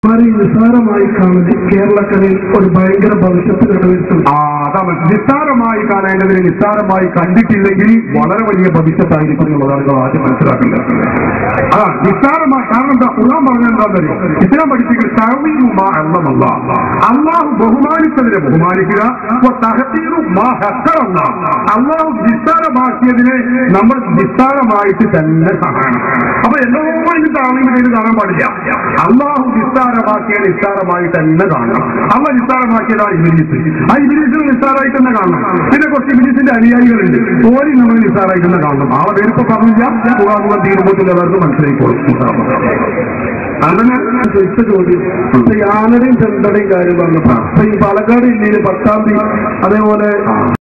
വളരെ നിസ്സാരമായി കാണുന്നത് കേരളക്കരയിൽ ഒരു ഭയങ്കര ഭവിഷ്യത്ത് നിലനിർത്തുന്നു ആ അതാണ് നിസ്സാരമായി കാണേണ്ടതിന് നിസ്സാരമായി കണ്ടിട്ടില്ലെങ്കിൽ വളരെ വലിയ ഭവിഷ്യത്തായിരിക്കും എന്നുള്ളതാണ് നിങ്ങൾ ആദ്യം മനസ്സിലാക്കേണ്ടത് അതാ നിസ്സാരമായി കാരണം എന്താ ഖുർആൻ പറഞ്ഞ എന്താണെന്നറിയോ ഇസ്ലാം പഠിപ്പിക്കുന്ന തഹവീലു മാ അള്ളമല്ല അള്ളാഹു ബഹുമാനിച്ചതിനെ ബഹുമാനിക്കുക വ തഹ്തീറു മാ ഹക്കറല്ല അള്ളാഹു നിസ്സാരമാക്കിയതിനെ നമ്മൾ നിസ്സാരമായിട്ട് തന്നെ കാണണം അപ്പൊ എന്നോ ഇത് താളീമിൽ കാണാൻ പാടില്ല അള്ളാഹു നിസ്സാരമാക്കിയ നിസ്സാരമായി തന്നെ കാണണം അള്ള നിസ്സാരമാക്കിയതാണ് ഇബിലീസ് ആ ഇബിലീസിന് നിസ്സാരമായി തന്നെ കാണണം പിന്നെ കുറച്ച് ഇബിലീസിന്റെ അനുയായികളുണ്ട് ഓരി നമ്മൾ നിസ്സാരമായി തന്നെ കാണണം ആ പേരിപ്പോ പറഞ്ഞില്ല മുഖാമുഖം തീരുമ്പോൾ എല്ലാവർക്കും മനസ്സിലായിക്കോളും അങ്ങനെ ചോദിച്ച ചോദ്യം ഇപ്പൊ ഈ ആനടയും ചെന്തടയും കാര്യം പറഞ്ഞപ്പോ ഇപ്പൊ ഈ പാലക്കാട് ജില്ലയിൽ പട്ടാമ്പി അതേപോലെ